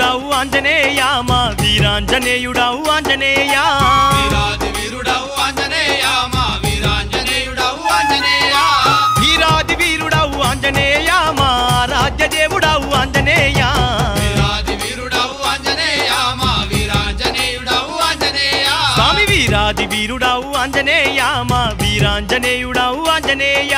వీరుడవు ఆంజనేయ మా వీరాంజనేయుడవు ఆంజనేయ వీరాది వీరుడవు ఆంజనేయ మా వీరాంజనేయుడవు ఆంజనేయ వీరాది వీరుడవు ఆంజనేయ మా రాజ్య దేవుడవు ఆంజనేయ వీరాది వీరుడవు ఆంజనేయ మా వీరాంజనేయుడవు ఆంజనేయ స్వామి వీరాది వీరుడవు ఆంజనేయ మా వీరాంజనేయుడవు ఆంజనేయ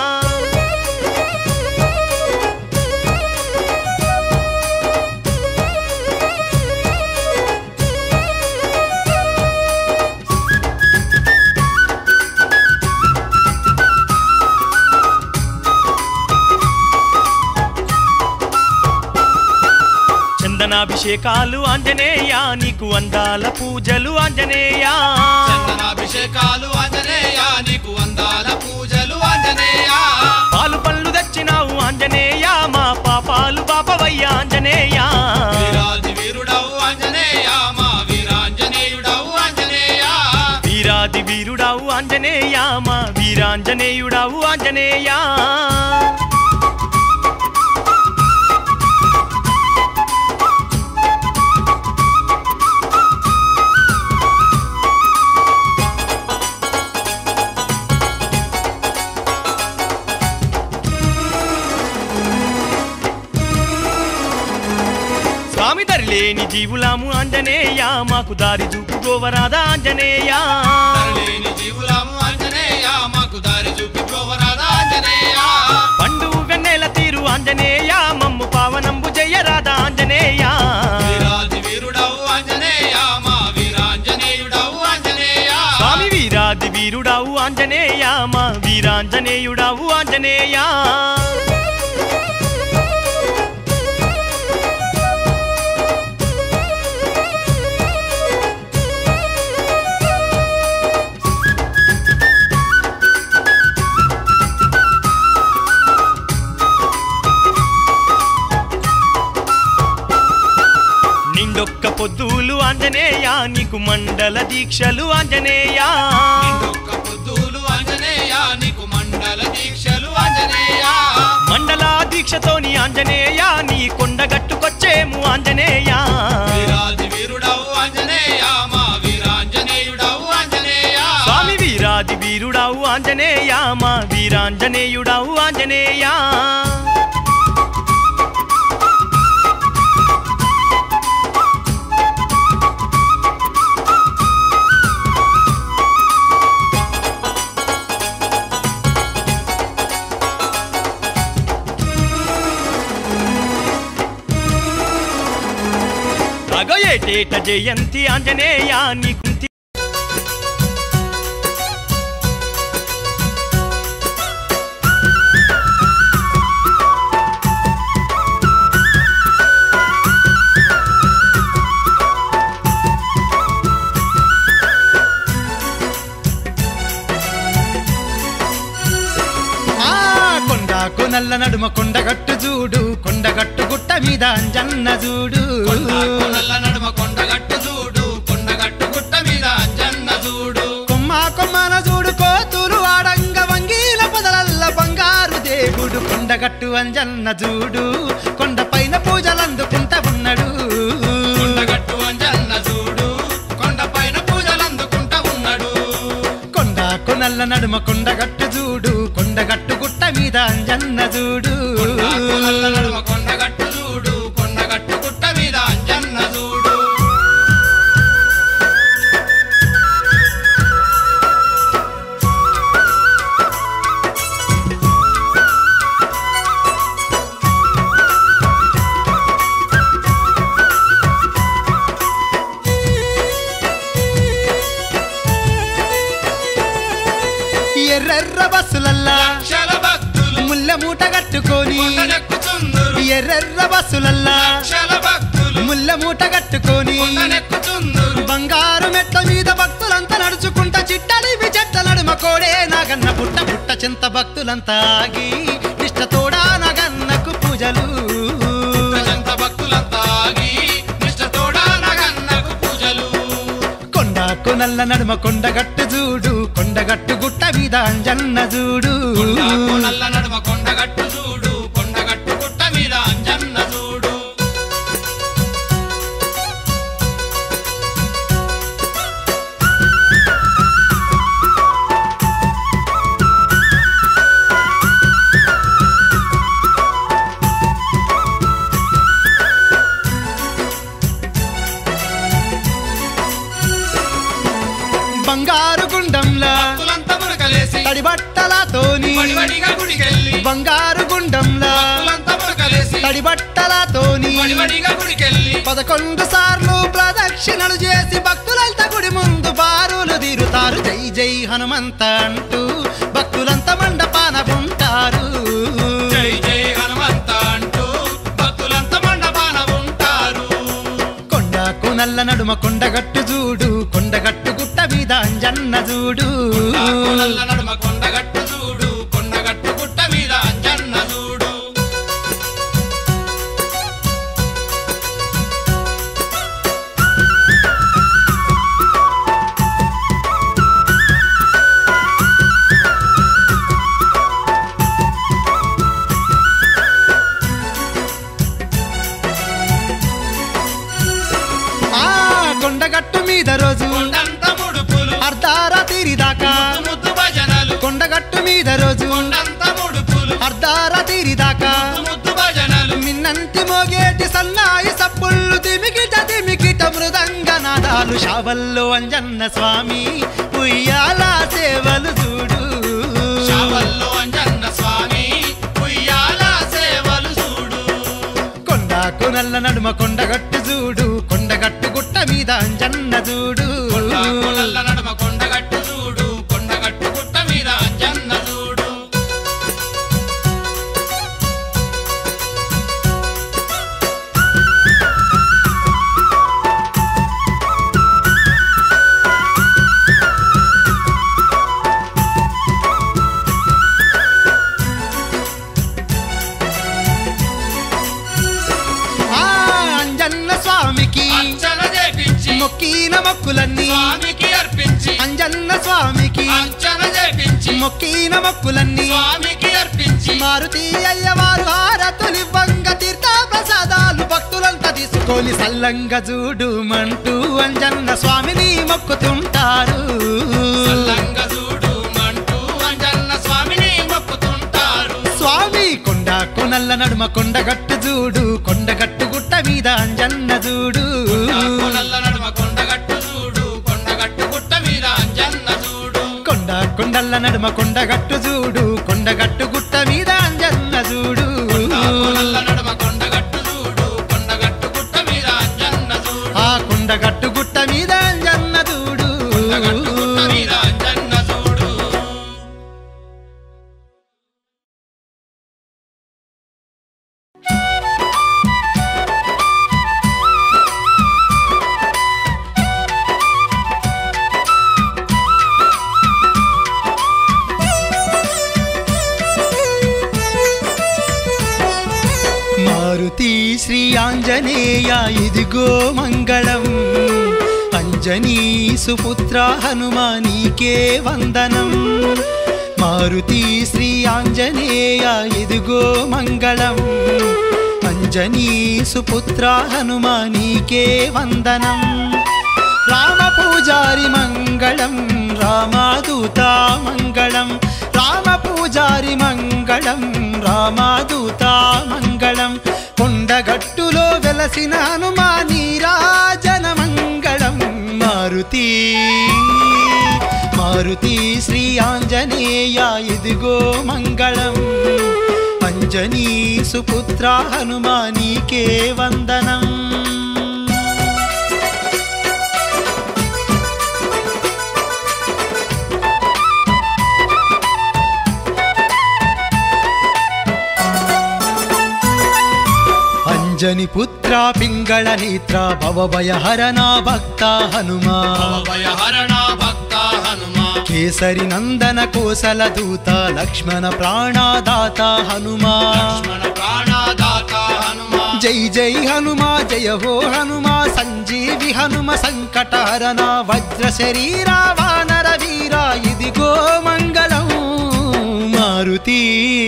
చందనాభిషేకాలు ఆంజనేయ నీకు అందాల పూజలు ఆంజనేయ చందనాభిషేకాలు ఆంజనేయ నీకు వందాల పూజలు ఆంజనేయ పాలు పళ్ళు తెచ్చినావు ఆంజనేయ మా పాపాలు పాపవయ్య ఆంజనేయ వీరాది వీరుడవు ఆంజనేయ మా వీరాంజనేయుడవు ఆంజనేయ వీరాది వీరుడవు ఆంజనేయ మా వీరాంజనేయుడవు ఆంజనేయ స్వామి దరిలేని జీవులాము ఆంజనేయ మాకు దారి చూపు గోవరాధ ఆంజనేయ తరలేని జీవులము ఆంజనేయ మాకు దారి చూపి ప్రోవరాదా ఆంజనేయ పండు వెన్నెల తీరు ఆంజనేయ మమ్ము పావనంబు జయరాధ ఆంజనేయ వీరాది వీరుడవు ఆంజనేయ మా వీరాంజనేయుడవు ఆంజనేయ స్వామి వీరాది వీరుడవు ఆంజనేయ మా వీరాంజనేయుడవు ఆంజనేయ నిండొక్క పొద్దులు ఆంజనేయ నీకు మండల దీక్షలు ఆంజనేయ నిండొక్క పొద్దులు ఆంజనేయ నీకు మండల దీక్షలు ఆంజనేయ మండల దీక్షతోని ఆంజనేయ నీ కొండగట్టుకొచ్చేము ఆంజనేయ వీరాది వీరుడవు ఆంజనేయ మా వీరాంజనేయుడవు ఆంజనేయ స్వామి వీరాది వీరుడవు ఆంజనేయ మా వీరాంజనేయుడవు ఆంజనేయ అగో ఏటేట జయంతి ఆంజనేయ నీకు ఆ కొండకు నల్ల నడుమ కొండగట్టు చూడు కొండగట్టు గుట్ట మీద అంజన్న చూడు కొండకు నల్ల నడుమ కొండగట్టు చూడు కొండగట్టు గుట్ట మీద అంజన్న చూడు కొమ్మ కొమ్మన చూడు కోతులు ఆడంగ వంగీల పొదలల్ల బంగారు దేవుడు కొండగట్టు అంజన్న చూడు కొండ పైన పూజలు అందుకుంటా ఉన్నాడు కొండగట్టు అంజన్న చూడు కొండ పైన పూజలు అందుకుంటా ఉన్నాడు కొండకు నల్ల నడుమ కొండగట్టు చూడు కొండగట్టు గుట్ట మీద అంజన్న చూడు కొండకు నల్ల నడుమ కొండగట్టు చూడు కొండగట్టు గుట్ట మీద అంజన్న చూడు ఎర్రెర్ర బస్సులల్లా లక్షల భక్తులు ముల్ల మూట కట్టుకొని కొండనెక్కుచుందురు ఎర్రెర్ర బస్సులల్లా లక్షల భక్తులు ముల్ల మూట కట్టుకొని కొండనెక్కుచుందురు బంగారు మెట్ల మీద భక్తులంతా నడుచుకుంటా చిట్టలివి చెట్ల నడుమ కోడే నాగన్న పుట్ట పుట్ట చింత భక్తులంతా ఆగి నిష్టతోడా నాగన్నకు పూజలు ప్రజంత భక్తులంతా ఆగి నిష్టతోడా నగన్నకు పూజలు కొండకు నల్ల నడుమ కొండగట్టు చూడు కొండగట్టు గుట్ట మీద అంజన్న చూడు కొండకు నల్ల నడుమ కొండగట్టు చూడు కొండగట్టు గుట్ట మీద అంజన్న చూడు తడి బట్టలతోని వడివడిగా గుడికెళ్ళి బంగారు గుండంలా భక్తులంతా మురకలేసి తడి బట్టలతోని వడివడిగా గుడికెళ్ళి పదకొండు సార్లు ప్రదక్షిణలు చేసి భక్తులంతా గుడి ముందు బారులు తీరుతారు జై జై హనుమంత అంటూ భక్తులంతా మండపాన ఉంటారు జై జై హనుమంత అంటూ భక్తులంతా మండపాన ఉంటారు కొండకు నల్ల నడుమ కొండగట్టు చూడు కొండగట్టు గుట్ట మీద అంజన్న చూడు నాకు నల్ల నడుమ కొండగట్టు చూడు కొండగట్టు గుట్ట మీద అంజన్న చూడు ఆ కొండగట్టు మీద రోజు కొండంత ముడుపులు అర్ధారాతిరి దాకా ముద్దు భజనలు కొండగట్టు మీద రోజు కొండంత ముడుపులు అర్ధారాతిరి దాకా ముద్దు భజనలు మిన్నంటి మోగేటి సన్నాయి సప్పుళ్ళు తిమికిట తిమికిట మృదంగ నాదాలు షావల్లో అంజన్న స్వామి ఉయ్యాల సేవలు చూడు శావల్లో అంజన్న స్వామి ఉయ్యాల సేవలు చూడు కొండకు నల్ల నడుమ కొండగట్టు చూడు కొండగట్టు గుట్ట మీద అంజన్న చూడు కొండకు నల్ల నడుమ కొండగట్టు చూడు కొండగట్టు గుట్ట మీద అంజన్న చూడు ఆ అంజన్న స్వామికి అర్చన చేపించి మొక్కిన మొక్కులన్నీ స్వామికి అర్పించి అంజన్న స్వామికి అర్చన చేపించి మొక్కిన మొక్కులన్నీ స్వామికి అర్పించి మారుతి అయ్యవారు హారతులివ్వంగ తీర్థ ప్రసాదాలు భక్తులంతా తీసుకొని సల్లంగా చూడు మంటూ అంజన్న స్వామిని మొక్కుతుంటారు సల్లంగా చూడు మంటూ అంజన్న స్వామిని మొక్కుతుంటారు స్వామి కొండ కొనల్ల నడుమ కొండగట్టు చూడు కొండగట్టు గుట్ట మీద అంజన్న చూడు నాకు నల్ల నడుమ కొండగట్టు చూడు కొండగట్టు గుట్ట మీద అంజన్న చూడు కొండ కొండల్ల నడుమ కొండగట్టు చూడు కొండగట్టు గుట్ట మీద అంజన్న చూడు నాకు నల్ల నడుమ కొండగట్టు చూడు కొండగట్టు గుట్ట మీద అంజన్న చూడు ఆ కొండగట్టు గుట్ట మీద అంజన్న చూడు కొండగట్టు గుట్ట మీద అంజన్న చూడు మారుతి శ్రీ ఆంజనేయ ఇదిగో మంగళం అంజనీ సుపుత్ర హనుమా నీకే వందనం మారుతి శ్రీ ఆంజనేయ ఇదిగో మంగళం అంజనీ సుపుత్ర హనుమా నీకే వందనం రామ పూజారి మంగళం రామాదూత మంగళం రామ పూజారి మంగళం రామాదూత మంగళం కొండగట్టులో వెలసిన హనుమా నీరాజన మంగళం మారుతి మారుతి శ్రీ ఆంజనేయ ఇదిగో మంగళం అంజనీ సుపుత్ర హనుమా నీకే వందనం అంజని పుత్ర పింగళ నేత్ర భవభయ హరణ భక్త హనుమా భవభయహరణ భక్త హనుమా కేసరి నందన కోసల దూత లక్ష్మణ ప్రాణదాత హనుమా లక్ష్మణ ప్రాణదాత హనుమా జై జై హనుమా జయ హో హనుమా సంజీవి హనుమ సంకటహరణ వజ్ర శరీర వానర వీర ఇదిగో మంగళం మారుతి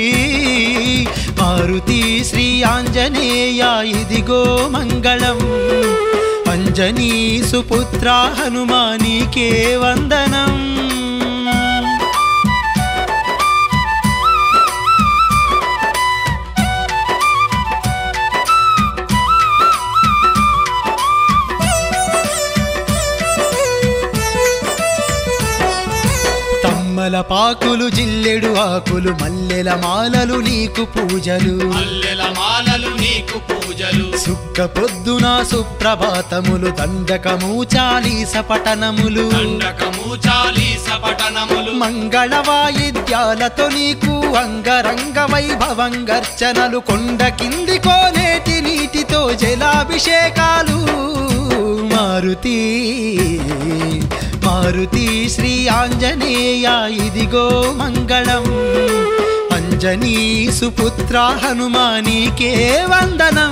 మారుతి శ్రీ ఆంజనేయ ఇదిగో మంగళం అంజనీ సుపుత్ర హనుమా నీకే వందనం తమలపాకులు జిల్లెడు ఆకులు మల్లెల మాలలు నీకు పూజలు మల్లెల మాలలు నీకు పూజలు సుక్క పొద్దున సుప్రభాతములు దండకము చాలీస పఠనములు దండకము చాలీస పఠనములు మంగళ వాయిద్యాలతో నీకు అంగరంగ వైభవంగర్చనలు కొండ కింది కోనేటి నీటితో జలాభిషేకాలు మారుతి మారుతి శ్రీ ఆంజనేయ ఇదిగో మంగళం అంజనీ సుపుత్ర హనుమానికే వందనం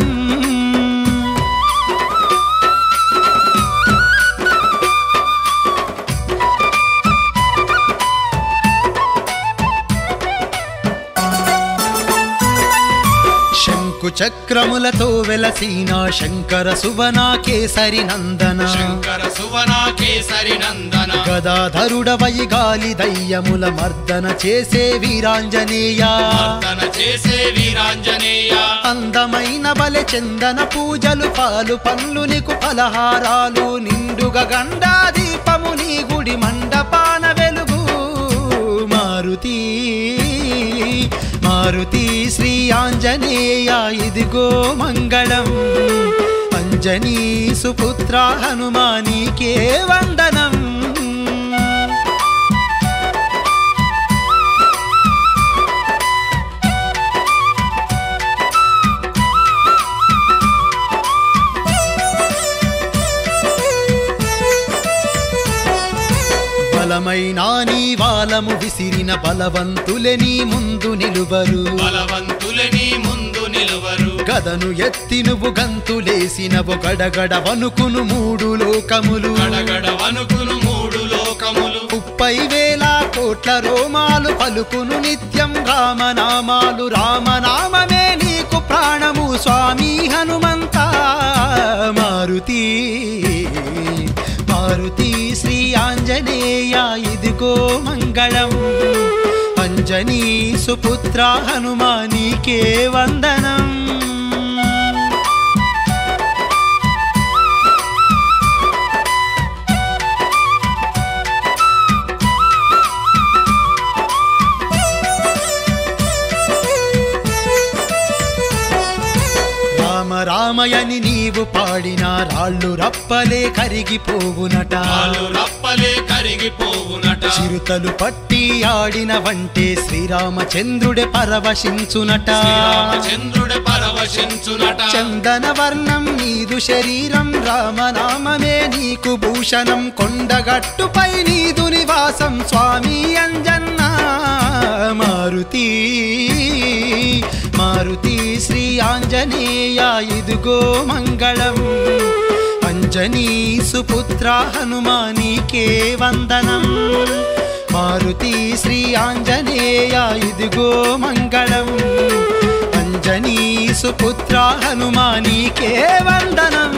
శంకు చక్రములతో వెలసిన శంకర సువన కేసరి నందన శంకర సువన కేసరి నందన గదాధరుడవై గాలి దయ్యముల మర్దన చేసే వీరాంజనేయ మర్దన చేసే వీరాంజనేయ అందమైన బలె చందన పూజలు పాలు పనులు నీకు పలహారాలు నిండుగా గండా దీపము నీ గుడి మండపాన వెలుగు మారుతి మారుతి శ్రీ ఆంజనేయ ఇదిగో మంగళం అంజనీ సుపుత్ర హనుమానికే వందనం బలమైన నీ వాలము విసిరిన బలవంతులే నీ ముందు నిలువరు బలవంతులని ముందు నిలువరు గదను ఎత్తి నువ్వు గంతులేసినవు గడగడ వణుకును మూడు లోకములు గడగడ వనుకును మూడు లోకములు ముప్పై వేల కోట్ల రోమాలు పలుకును నిత్యం రామనామాలు రామనామమే నీకు ప్రాణము స్వామి హనుమంత మారుతి మారుతి శ్రీ ఆంజనేయ ఇదిగో మంగళం అంజనీ సుపుత్ర హనుమానికే వందనం రామ రామయని నీవు పాడిన రాళ్ళు రప్పలే కరిగిపోవునట పాలు రప్పలే కరిగిపోవునట చిరుతలు పట్టి ఆడిన వంటే శ్రీరామచంద్రుడే పరవశించునట శ్రీరామచంద్రుడే పరవశించునట చందన వర్ణం నీదు శరీరం రామనామమే నీకు భూషణం కొండగట్టుపై నీదు నివాసం స్వామి అంజన్న మారుతి మారుతి శ్రీ ఆంజనేయ ఇదిగో మంగళం అంజనీ సుపుత్ర హనుమానికే వందనం మారుతి శ్రీ ఆంజనేయ ఇదిగో మంగళం అంజనీ సుపుత్ర హనుమానికే వందనం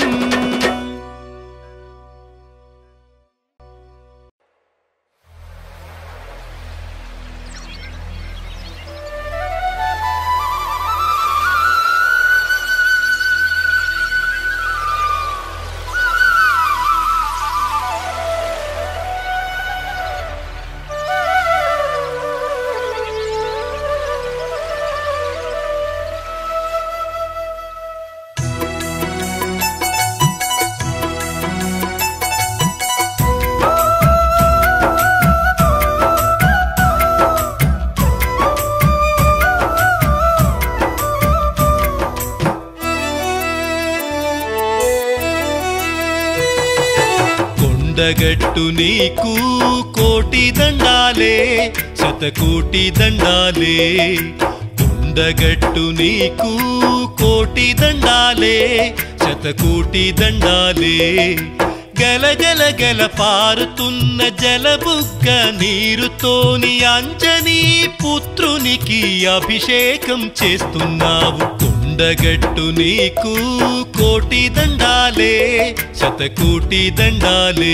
కొండగట్టు నీకు కోటి దండాలే శతకోటి దండాలే కొండగట్టు నీకు కోటి దండాలే శతకోటి దండాలే గల గల గల పారుతున్న జలబుగ్గ నీరుతోని అంజనీ పుత్రునికి అభిషేకం చేస్తున్నావు కొండగట్టు నీకు కోటి దండాలే శతకోటి దండాలే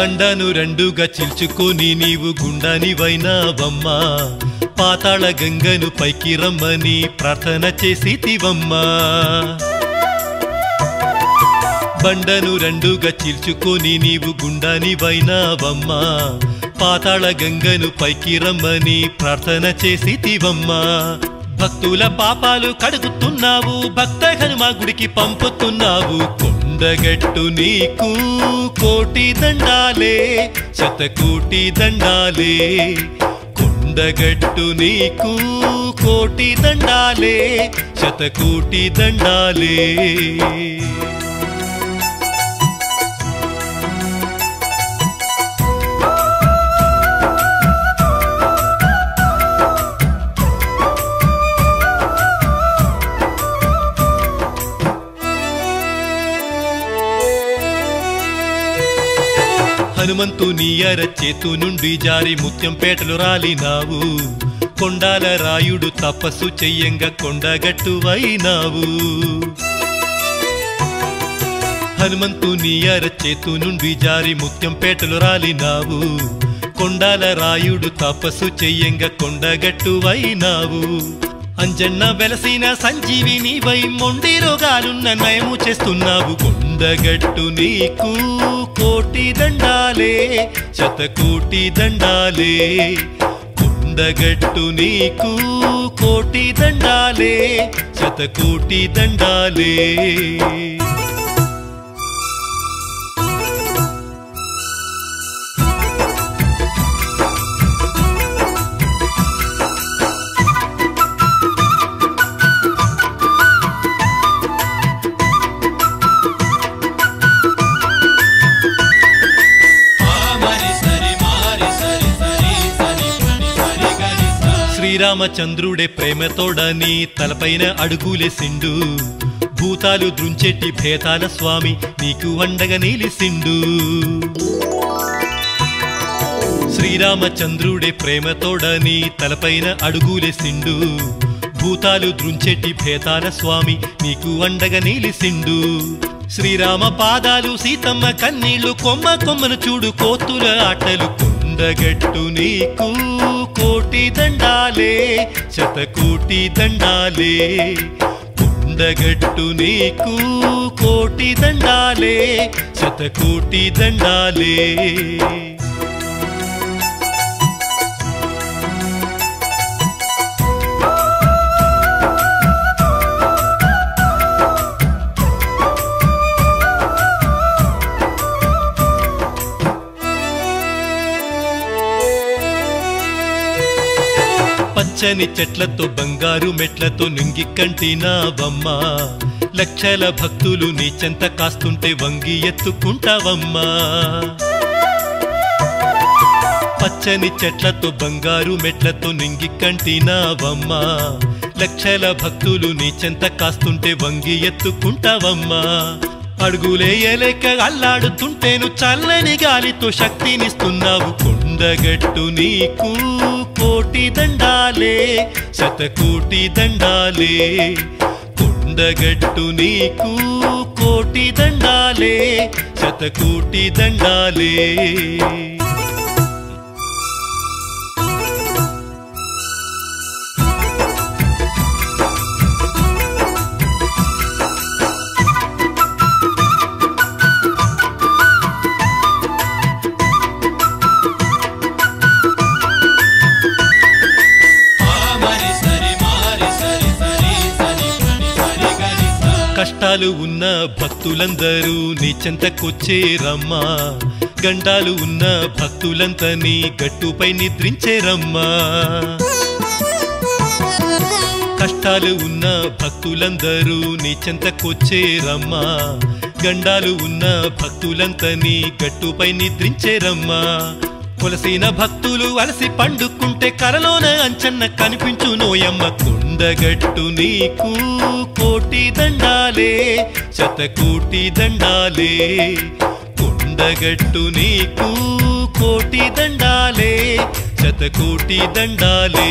బండను రెండుగా చిల్చుకొని నీవు గుండానివైనావమ్మా పాతాళ గంగను పైకి రమ్మని ప్రార్థన చేసితివమ్మా బండను రెండుగా చీల్చుకొని నీవు గుండానివైనావమ్మా పాతాళ గంగను పైకి రమ్మని ప్రార్థన చేసితివమ్మా భక్తుల పాపాలు కడుగుతున్నావు భక్త హనుమ గుడికి పంపుతున్నావు కొండగట్టు నీకు కోటి దండాలే శతకోటి దండాలే కొండగట్టు నీకు కోటి దండాలే శతకోటి దండాలే హనుమంతుని అర చేతు నుండి జారి ముత్యంపేటలు రాలినావు కొండాల రాయుడు తపస్సు చెయ్యంగా కొండగట్టువైనావు హనుమంతుని అర చేతు నుండి జారి ముత్యంపేటలు రాలినావు కొండాల రాయుడు తపస్సు చెయ్యంగా కొండగట్టువైనావు అంజన్న వెలసిన సంజీవిని వై మొండి రోగాలున్న నయము చేస్తున్నావు కొండగట్టు నీకు కోటి దండాలే శతకోటి దండాలే కొండగట్టు నీకు కోటి దండాలే శతకోటి దండాలే మరి సరి మారి సరి సరి సరి పని సరి గరి స. శ్రీరామచంద్రుడే ప్రేమతోడని తలపైన అడుగులేసిండు భూతాలు దృంచెట్టి భేతాల స్వామి నీకు అండగా నిలిసిండు శ్రీరామచంద్రుడే ప్రేమతోడని తలపైన అడుగులేసిండు భూతాలు దృంచెట్టి భేతాల స్వామి నీకు అండగా నిలిసిండు శ్రీరామ పాదాలు సీతమ్మ కన్నీళ్లు కొమ్మ కొమ్మను చూడు కోతుల ఆటలు కొండగట్టు నీకు కోటి దండాలే శతకోటి దండాలే కొండగట్టు నీకు కోటి దండాలే శతకోటి దండాలే పచ్చని చెట్లతో బంగారు మెట్లతో నింగి కంటినావమ్మా లక్షల భక్తులు నీ చెంత కాస్తుంటే వంగి ఎత్తుకుంటావమ్మా పచ్చని చెట్లతో బంగారు మెట్లతో నింగి కంటినావమ్మా లక్షల భక్తులు నీ చెంత కాస్తుంటే వంగి ఎత్తుకుంటావమ్మా అడుగులేయలేక అల్లాడుతుంటేను చల్లని గాలితో శక్తినిస్తున్నావు కొండగట్టు నీకు కోటి దండాలే శతకోటి దండాలే కొండగట్టు నీకు కోటి దండాలే శతకోటి దండాలే ఆ మరి సరి మారి సరి సరి సరి పని సరి గరి స. కష్టాలు ఉన్న భక్తులందరూ నీ చెంతకొచ్చేరమ్మా గండాలు ఉన్న భక్తులంతా నీ గట్టుపై నిద్రించేరమ్మా కష్టాలు ఉన్న భక్తులందరూ నీ చెంతకొచ్చేరమ్మా గండాలు ఉన్న భక్తులంతా నీ గట్టుపై నిద్రించేరమ్మా కొలసిన భక్తులు అలసి పండుకుంటే కరలోన అంచన్న కనిపించు నోయమ్మ కొండగట్టు నీకు కోటి దండాలే శతకోటి దండాలే కొండగట్టు నీకు కోటి దండాలే శతకోటి దండాలే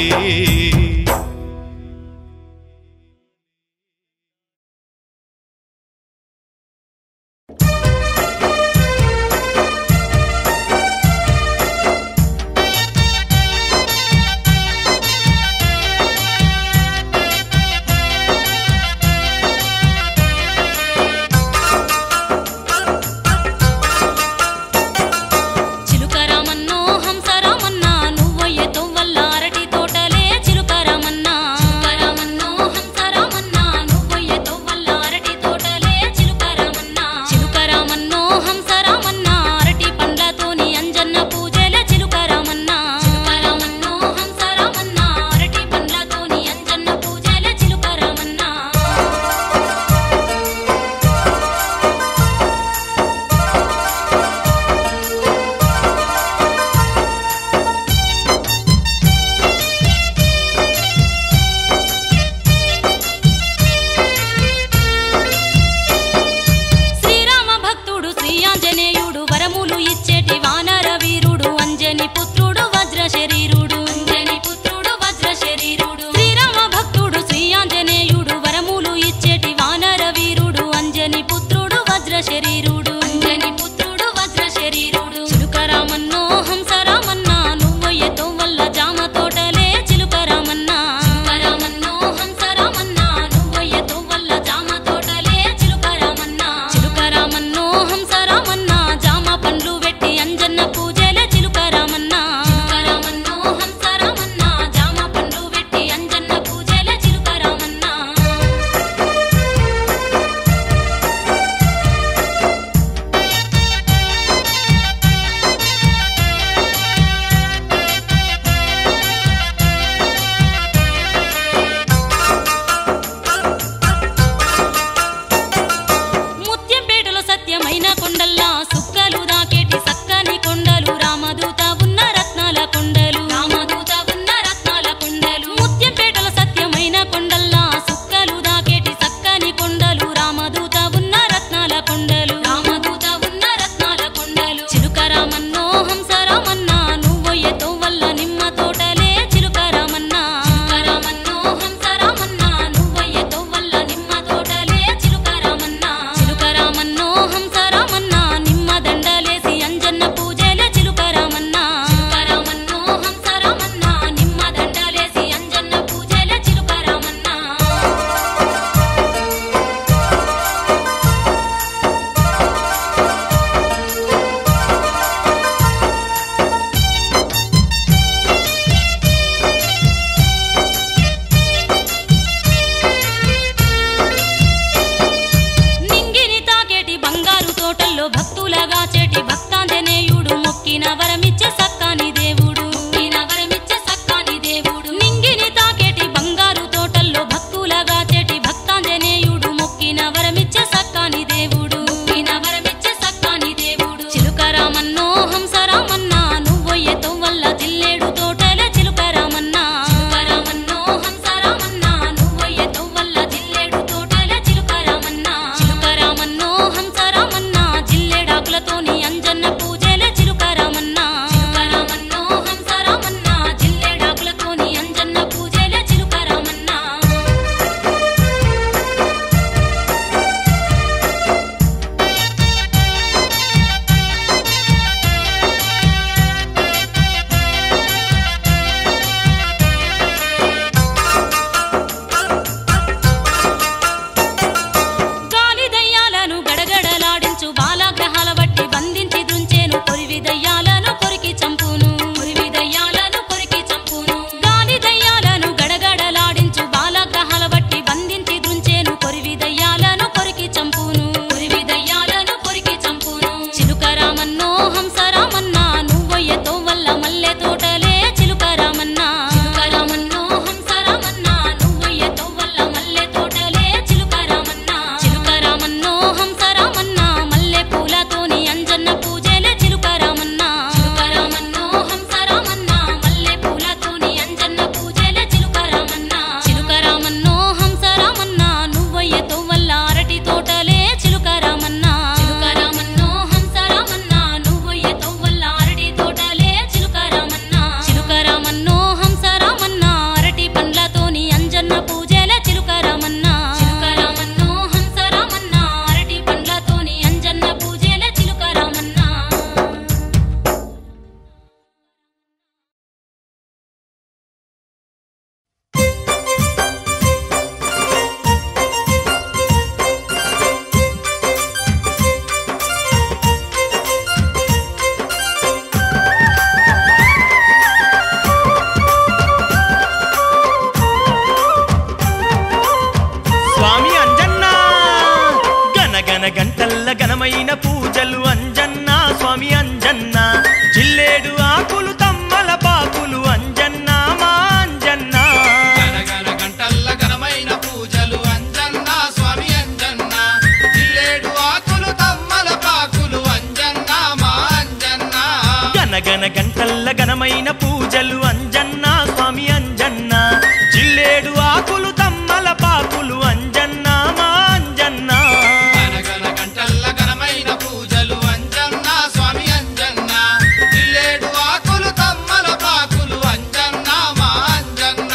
ఘనమైన పూజలు అంజన్న స్వామి అంజన్న జిల్లేడు ఆకులు తమ్మల పాకులు అంజన్న మా అంజన్న గనగన గంటల్ల ఘనమైన పూజలు అంజన్న స్వామి అంజన్న జిల్లేడు ఆకులు తమ్మల పాకులు అంజన్న మా అంజన్న గనగన గంటల్ల ఘనమైన పూజలు అంజన్న స్వామి అంజన్న జిల్లేడు ఆకులు తమ్మల పాకులు అంజన్న మా అంజన్న గనగన గంటల్ల ఘనమైన పూజలు అంజన్న స్వామి అంజన్న జిల్లేడు ఆకులు తమ్మల పాకులు అంజన్న మా అంజన్న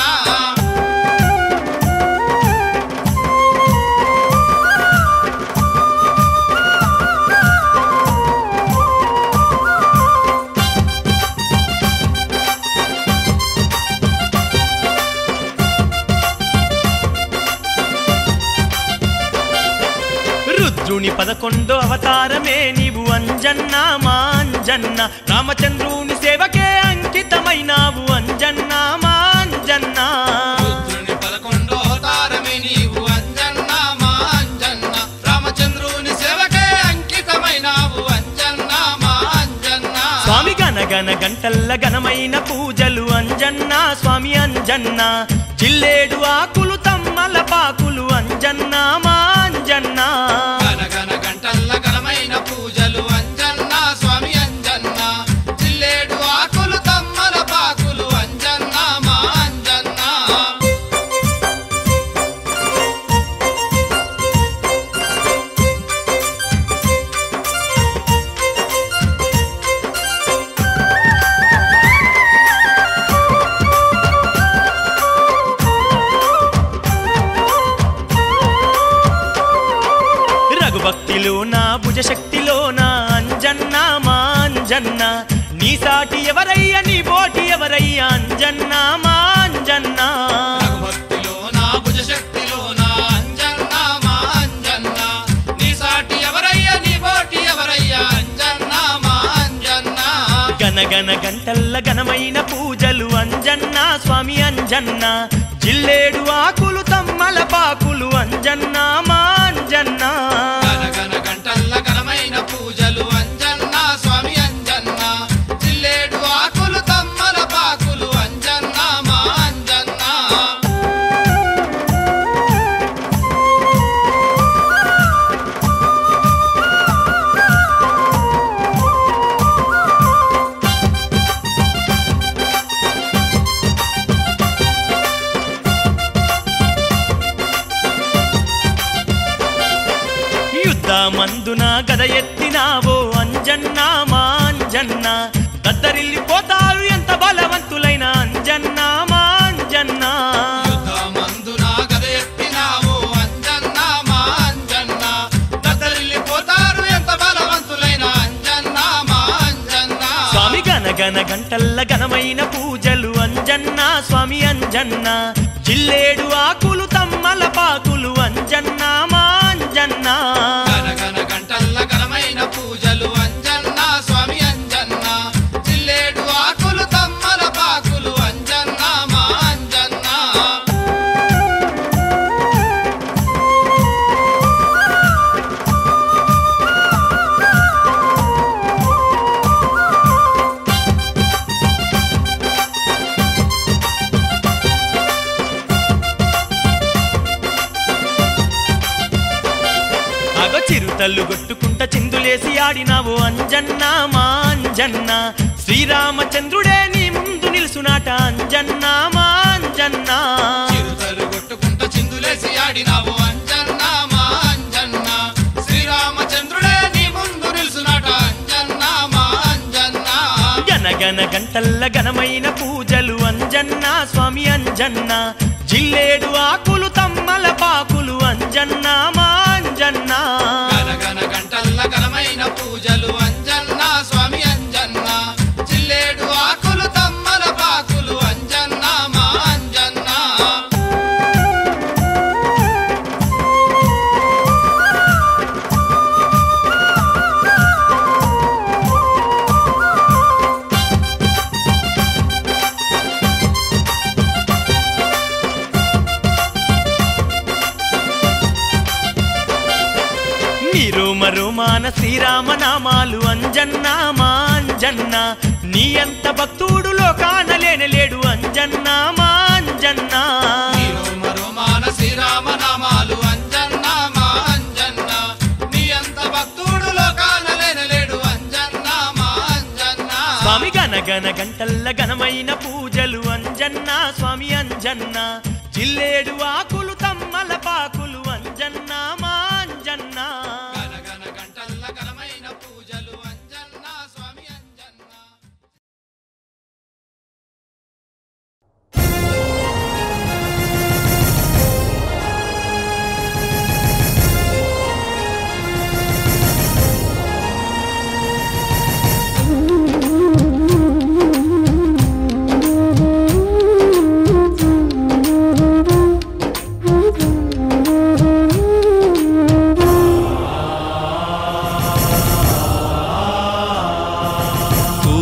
రుద్రుని పదకొండో అవతారమే నీవు అంజన్న మా అంజన్న రామచంద్రుని సేవకే అంకితమైనావు అంజన్న మా అంజన్న రుద్రుని పదకొండో అవతారమే నీవు అంజన్న మా అంజన్న రామచంద్రుని సేవకే అంకితమైనావు అంజన్న మా అంజన్న స్వామి గనగన గంటల్ల ఘనమైన పూజలు అంజన్న స్వామి అంజన్న జిల్లేడు ఆకులు తమ్మల పాకులు అంజన్న మా అంజన్న గనగన గంటల్ల ఘనమైన పూజలు అంజన్న స్వామి అంజన్న జిల్లేడు ఆకులు తమ్మల పాకులు అంజన్న మా అంజన్న రఘుభక్తిలో నా భుజశక్తిలో నా అంజన్న మా అంజన్న నీ సాటి ఎవరయ్య నీ బోటి ఎవరయ్యా అంజన్న మా అంజన్న భక్తిలో నా భుజ శక్తిలో నా అంజన్న మా అంజన్న నీ సాటి ఎవరయ్యా నీ బోటి ఎవరయ్యా అంజన్న మా అంజన్న గనగన గంటల్ల ఘనమైన పూజలు అంజన్న స్వామి అంజన్న జిల్లేడు ఆకులు తమ్మల పాకులు అంజన్న మా అంజన్న గనగన గంటల్ల ఘనమైన పూజలు అంజన్న స్వామి అంజన్న జిల్లేడు ఆకులు తమ్మల పాకులు అంజన్న మా అంజన్న యుద్ధమందున గద ఎత్తినావో అంజన్న మా అంజన్న దద్దరిల్లిపోతారు ఎంత బలవంతులైన అంజన్న మా అంజన్న యుద్ధమందున గద ఎత్తినావు అంజన్న మా అంజన్న దద్దరిల్లిపోతారు ఎంత బలవంతులైన అంజన్న మా అంజన్న స్వామి గనగన గంటల్ల ఘనమైన పూజలు అంజన్న స్వామి అంజన్న జిల్లేడు ఆకులు తమ్మల పాకులు అంజన్న మా అంజన్న గనగన గంటల్ల ఘనమైన పూజలు అంజన్న స్వామి అంజన్న జిల్లేడు ఆకులు తమ్మల పాకులు అంజన్న మా అంజన్న అగ చిరుతల్లు కొట్టుకుంట చిందులేసి ఆడినావు అంజన్న మా అంజన్న శ్రీరామచంద్రుడే నీ ముందు నిలుసునాట అంజన్న మా అంజన్న చిరుతలు కొట్టుకుంట చిందులేసి ఆడినావు అంజన్న మా అంజన్న శ్రీరామచంద్రుడే నీ ముందు నిలుసునాట అంజన్న మా అంజన్న గనగన గంటల్ల ఘనమైన పూజలు అంజన్న స్వామి అంజన్న జిల్లేడు ఆకులు తమ్మల పాకులు అంజన్న మా అంజన్న గనగన గంటల్ల ఘనమైన పూజలు అంజన్న స్వామి అంజన్న జిల్లేడు ఆకులు తమ్మల పాకులు అంజన్న మా అంజన్న మీరు మరుమాన శ్రీరామ నామాలు అంజన్న మా అంజన్న నీ అంత భక్తుడు లోకాన లేనలేడు అంజన్న మా అంజన్న నీరు మరో మాన శ్రీరామ నామాలు అంజన్న మా అంజన్న నీ అంత భక్తుడు లోకాన లేనలేడు అంజన్న మా అంజన్న స్వామి గనగన గంటల్ల ఘనమైన పూజలు అంజన్న స్వామి అంజన్న జిల్లేడు ఆకులు తమ్మల పాకులు అంజన్న మా అంజన్న గనగన గంటల్ల ఘనమైన పూజలు అంజన్న స్వామి అంజన్న ఓ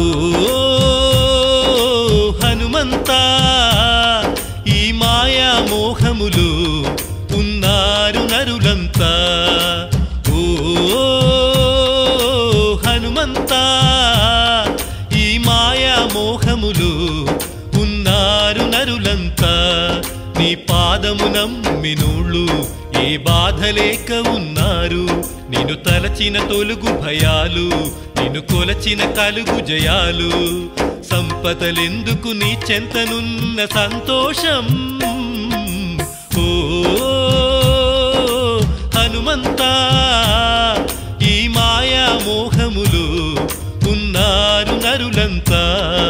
హనుమంతా ఈ మాయా మోహములు ఉన్నారు నరులంతా ఓ హనుమంతా ఈ మాయా మోహములు ఉన్నారు నరులంతా నీ పాదము నమ్మినోళ్ళు ఏ బాధ లేక ఉన్నారు నిన్ను తలచిన తొలుగు భయాలు నిన్ను కొలచిన కలుగు జయాలు సంపదలెందుకు నీ చెంతనున్న సంతోషం ఓ హనుమంతా ఈ మాయా మోహములు ఉన్నారు నరులంతా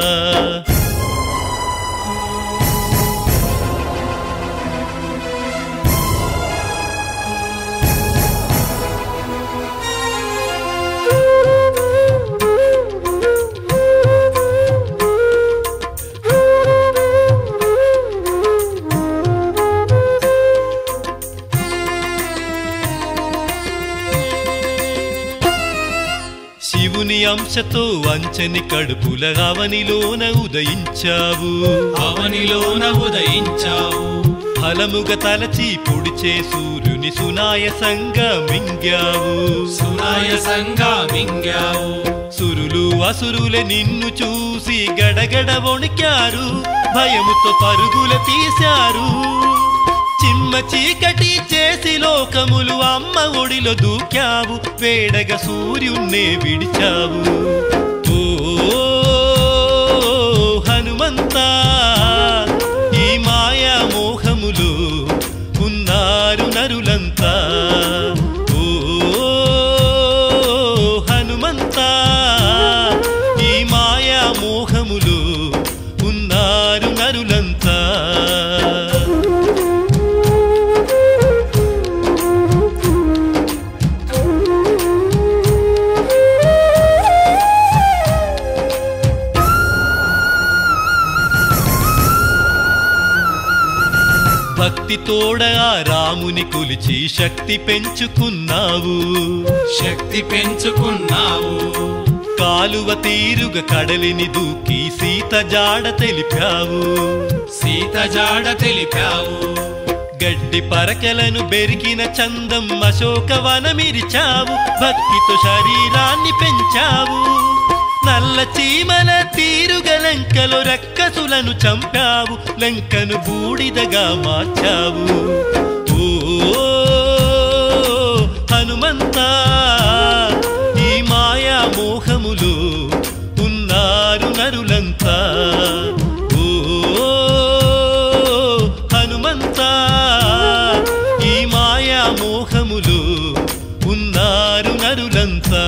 శివుని అంశతో వంచని కడుపుల అవనిలోన ఉదయించావు అవనిలోన ఉదయించావు ఫలముగ తలచి పొడిచే సూర్యుని సునాయసంగా మింగావు సునాయసంగా మింగావు సురులు అసురులే నిన్ను చూసి గడగడ వణికారు భయముతో పరుగుల తీశారు చిమ్మ చీకటి చేసి లోకములు అమ్మ ఒడిలో దూకావు వేడగ సూర్యున్నే విడిచావు ఓ హనుమంతా ఈ మాయా మోహములు ఉన్నారు నరులంతా ఓ హనుమంతా ఈ మాయా మోహములు ఉన్నారు నరులంతా భక్తి తోడ ఆ రాముని కొలిచి శక్తి పెంచుకున్నావు శక్తి పెంచుకున్నావు కాలువ తీరుగ కడలిని దూకి సీత జాడ తెలిపావు సీత జాడ తెలిపావు గడ్డి పరకెలను బెరికిన చందం అశోక వనమిరిచావు భక్తితో శరీరాన్ని పెంచావు నల్ల చీమల తీరుగ లంకలో రక్కసులను చంపావు లంకను బూడిదగా మార్చావు ఓ హనుమంతా ఈ మాయా మోహములు ఉన్నారు నరులంతా ఓ హనుమంతా ఈ మాయా మోహములు ఉన్నారు నరులంతా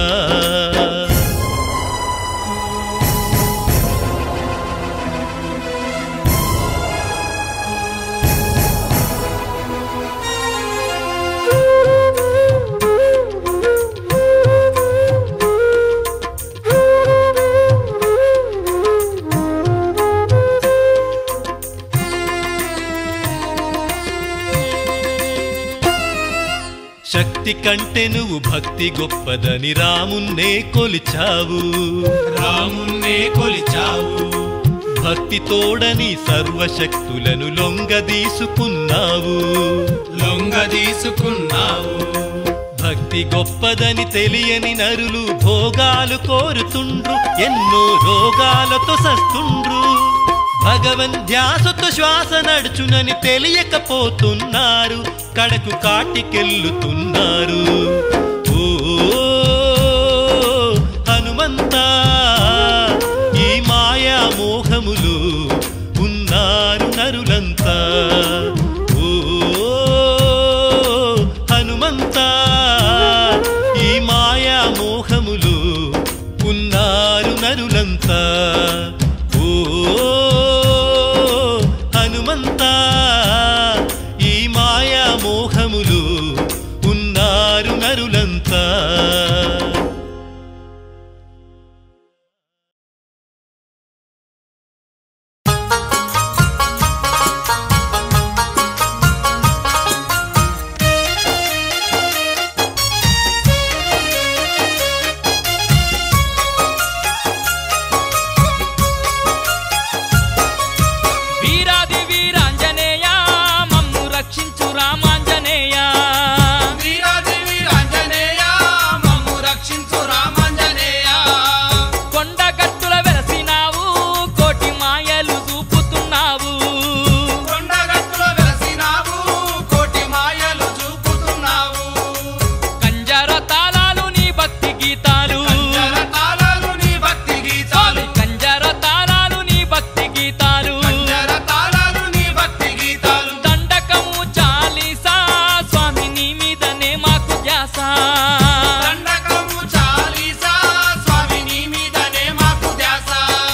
శక్తి కంటే నువ్వు భక్తి గొప్పదని రామున్నే కొలిచావు రామున్నే కొలిచావు భక్తి తోడని భక్తి గొప్పదని తెలియని నరులు భోగాలు కోరుతుండ్రు ఎన్నో రోగాలతో సస్తుండ్రు భగవన్ ధ్యాసతో శ్వాస నడుచునని తెలియకపోతున్నారు కడకు కాటికెళ్ళుతున్నారు ఓ హనుమంతా ఈ మాయా మోహములు ఉన్నారు నరులంతా ఓ హనుమంతా ఈ మాయా మోహములు ఉన్నారు నరులంతా ఓ హనుమంతా ఈ మాయా మోహములు ఉన్నారు నరులంతా వీరాది వీరాంజనేయ మమ్ము రక్షించు రామాంజనేయ వీరాది వీరాంజనేయ మమ్ము రక్షించు రామాంజనేయ కొండగట్టుల వెలసినావు కోటి మాయలు చూపుతున్నావు కొండగట్టులో వెలసినావు కోటి మాయలు చూపుతున్నావు కంజర తాళాలు నీ భక్తి గీతాలు కంజర తాళాలు నీ భక్తి గీతాలు కంజర తాళాలు నీ భక్తి గీతాలు కంజర తాళాలు నీ భక్తి గీతాలు దండకము చాలీసా స్వామి నీ మీదనే మాకు ధ్యాస దండకము చాలీసా స్వామి నీ మీదనే మాకు ధ్యాస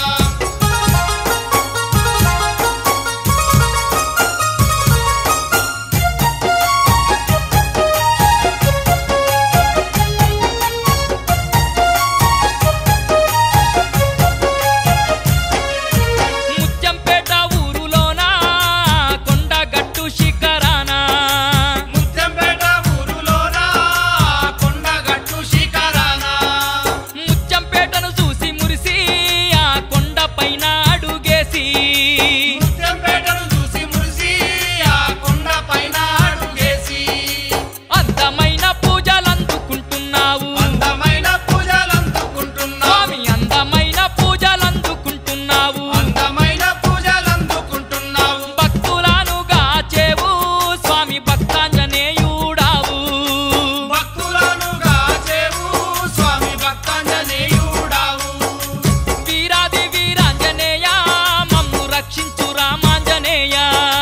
ముత్యంపేట ఊరులోన కొండగట్టు శిఖరాన ముత్యంపేట ఊరులోన కొండగట్టు శిఖరాన ముత్యంపేటను చూసి మురిసి ఆ కొండ పైన అడుగేసి ముత్యంపేటను చూసి మురిసి ఆ కొండ పైన అడుగేసి అందమైన పూజలందుకుంటున్నావు అందమైన పూజలందుకుంటున్నావు స్వామి అందమైన పూజలందుకుంటున్నావు అందమైన పూజలందుకుంటున్నావు భక్తులను గాచేవు స్వామి భక్తాంజనేయుడావు భక్తులను గాచేవు స్వామి భక్తాంజనేయుడావు వీరాది వీరాంజనేయ మమ్ము రక్షించు రామాంజనేయ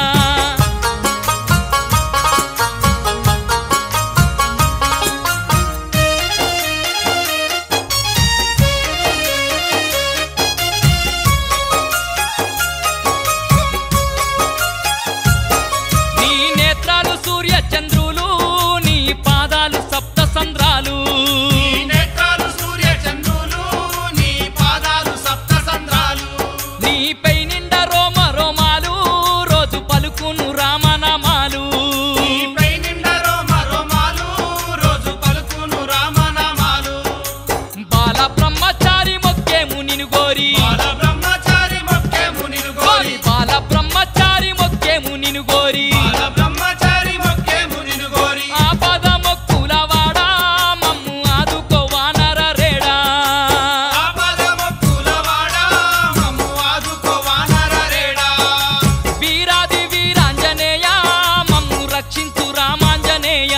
నీ నేత్రాలు సూర్య చంద్రులు నీ పాదాలు సప్త సంద్రాలు నీ నేత్రాలు సూర్య చంద్రులు నీ పాదాలు సప్త సంద్రాలు నీపై నిండా రోమ రోమాలు రోజు పలుకును రామనామాలు నీపై నిండా రోమ రోమాలు రోజు పలుకును రామనామాలు బాల బ్రహ్మచారి మొక్కేము నిను గోరి బాల బ్రహ్మచారి మొక్కేము నిన్ను గోరి బాల బ్రహ్మచారి మొక్కేము నిను గోరి బాల బ్రహ్మచారి మొక్కేము నిన్ను గోరి ఆపద మొక్కుల వాడా మమ్ము ఆదుకోవా నరరేడా ఆపద మొక్కుల వాడా మమ్ము ఆదుకోవా నరరేడా వీరాది వీరాంజనేయ మమ్ము రక్షించు రామాంజనేయ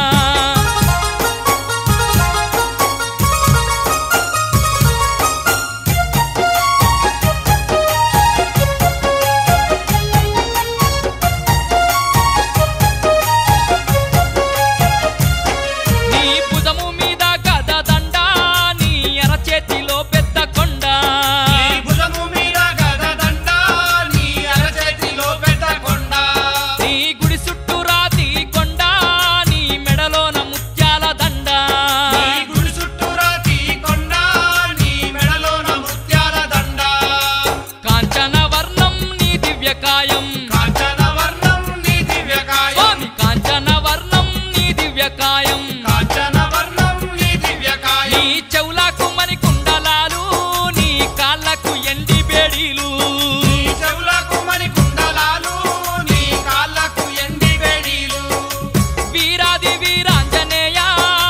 నీ భుజము మీద గద దండ నీ అరచేతిలో పెద్ద కొండ నీ భుజము మీద గద దండ నీ అరచేతిలో పెద్ద కొండ నీ గుడి చుట్టూ రాతి కొండ నీ మెడలోన ముత్యాల దండ నీ గుడి చుట్టూ రాతి కొండ నీ మెడలోన ముత్యాల దండ కాంచన వర్ణం నీ దివ్యకాయం కాంచన వర్ణం నీ దివ్యకాయం స్వామి కాంచన వర్ణం నీ దివ్యకాయం కాంచన వర్ణం నీ దివ్యకాయం నీ చెవులకు మణి కుండలాలు నీ కాళ్ళకు ఎండి బేడీలు నీ చెవులకు మణి కుండలాలు నీ కాళ్ళకు ఎండి వేడీలు వీరాది వీరాంజనేయ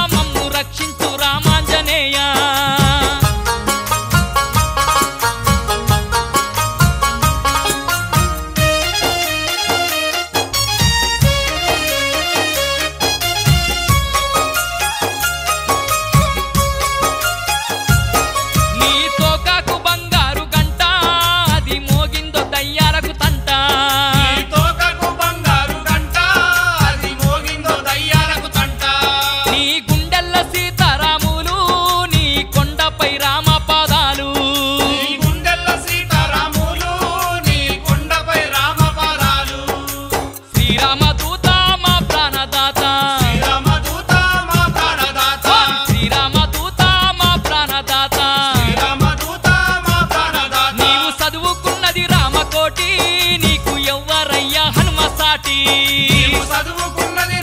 నీ తోకకు బంగారు గంట అది మోగిందో దయ్యాలకు తంట నీ గుండెల్ల సీతారాములు నీ కొండపై రామ పాదాలు నీ గుండెల్ల సీతారాములు నీ కొండపై రామపాదాలు శ్రీరామ దూత మా ప్రాణదాత శ్రీరామదూత మా ప్రాణదాత శ్రీరామ దూత మా ప్రాణదాత శ్రీరామదూత మా ప్రాణదాత నీవు చదువుకున్నది రామకోటి నీకు ఎవ్వరయ్యా హనుమ సాటి నీవు చదువుకున్నది